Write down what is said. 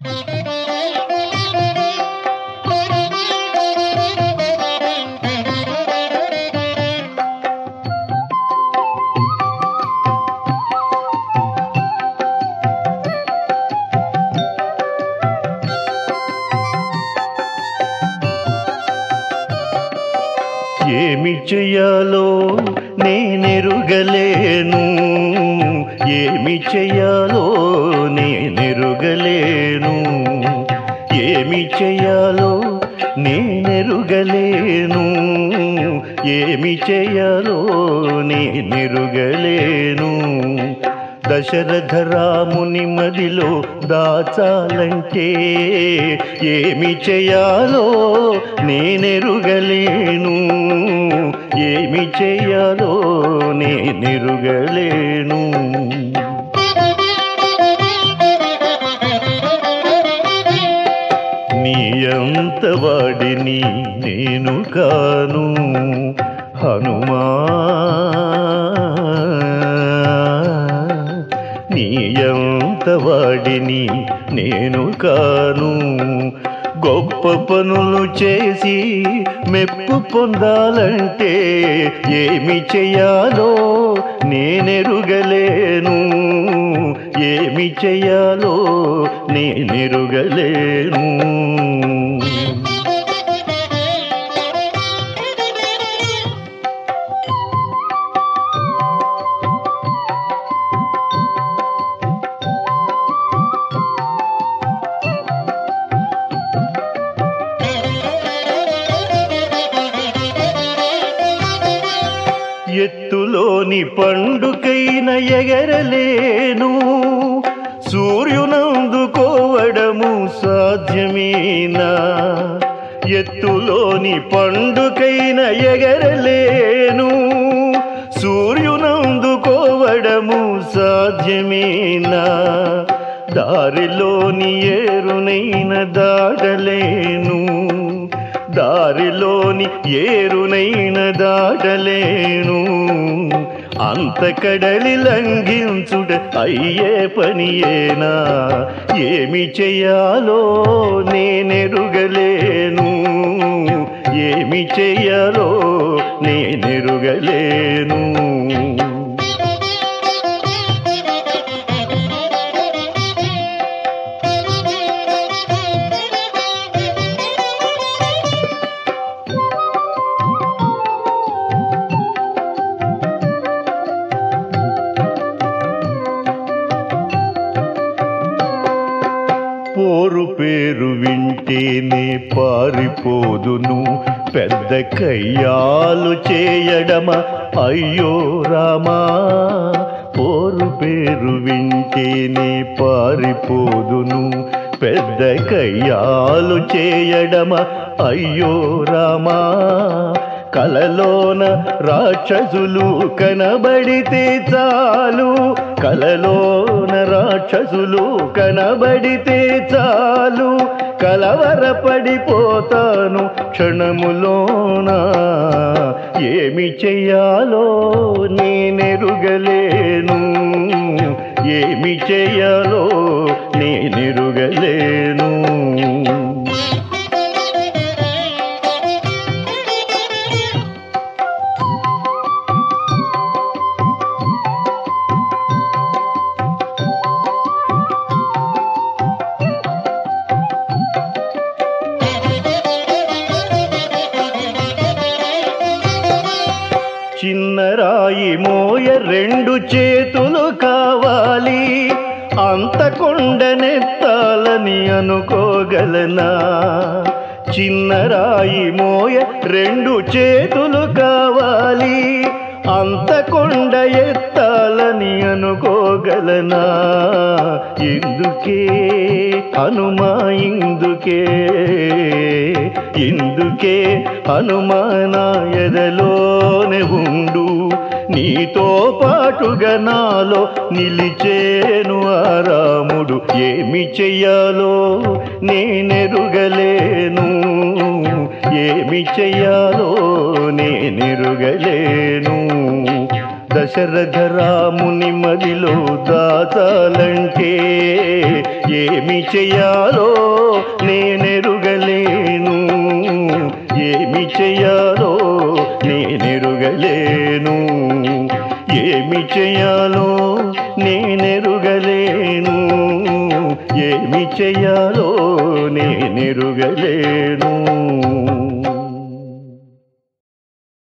ఏమి చెయ్యాలో నేనెరుగలేను ఏమి చెయ్యాలో నేనెరుగలేను ఏమి చెయ్యాలో నేనెరుగలేను ఏమి చెయ్యాలో నేనెరుగలేను దశరథ రాముని మదిలో దాచాలంటే ఏమి చేయాలో నేనెరుగలేను ఏమి చేయాలో నేనెరుగలేను నీయంత వాడిని నేను కాను హనుమా నీయంత వాడిని నేను కాను గొప్ప పనులు చేసి మెప్పు పొందాలంటే ఏమి చెయ్యాలో నేనెరుగలేను ఏమి చెయ్యాలో నేనెరుగలేను ఎత్తులోని పండుకైన ఎగరలేను సూర్యునందుకోవడము సాధ్యమేనా ఎత్తులోని పండుకైన ఎగరలేను సూర్యునందుకోవడము సాధ్యమేనా దారిలోని ఏరునైన దాటలేను దారిలోని ఏరునైన దాటలేను అంత కడలి లంఘించుట అయ్యే పనియేనా ఏమి చెయ్యాలో నేనెరుగలేను ఏమి చెయ్యాలో నేనెరుగలేను పోరు పేరు వింటేనే పారిపోదును పెద్ద కయ్యాలు చేయడమ అయ్యో రామా పోరు పేరు వింటేనే పారిపోదును పెద్ద కయ్యాలు చేయడమ అయ్యో రామా కలలోన రాక్షసులు కనబడితే చాలు కలలోన రాక్షసులు కనబడితే చాలు కలవరపడిపోతాను క్షణములోన ఏమి చెయ్యాలో నేనెరుగలేను ఏమి చెయ్యాలో నేనెరుగలేను చిన్నరాయి మోయ రెండు చేతులు కావాలి అంత కొండనెత్తాలని అనుకోగలనా చిన్నరాయి మోయ రెండు చేతులు కావాలి అంత కొండ ఎత్తాలని అనుకోగలనా ఎందుకే హనుమా ఇందుకే ఇందుకే హనుమానా ఎదలోనే ఉండు నీతో పాటుగా నాలో నిలిచేను ఆ రాముడు ఏమి చెయ్యాలో నేనెరుగలేను ఏమి చెయ్యాలో నేనెరుగలేను దశరథ రాముని మదిలో దాచాలంటే ఏమి చెయ్యాలో నేనెరుగలేను ఏమి చెయ్యాలో నేనెరుగలేను ఏమి చెయ్యాలో నేనెరుగలేను ఏమి చెయ్యాలో నేనెరుగలేను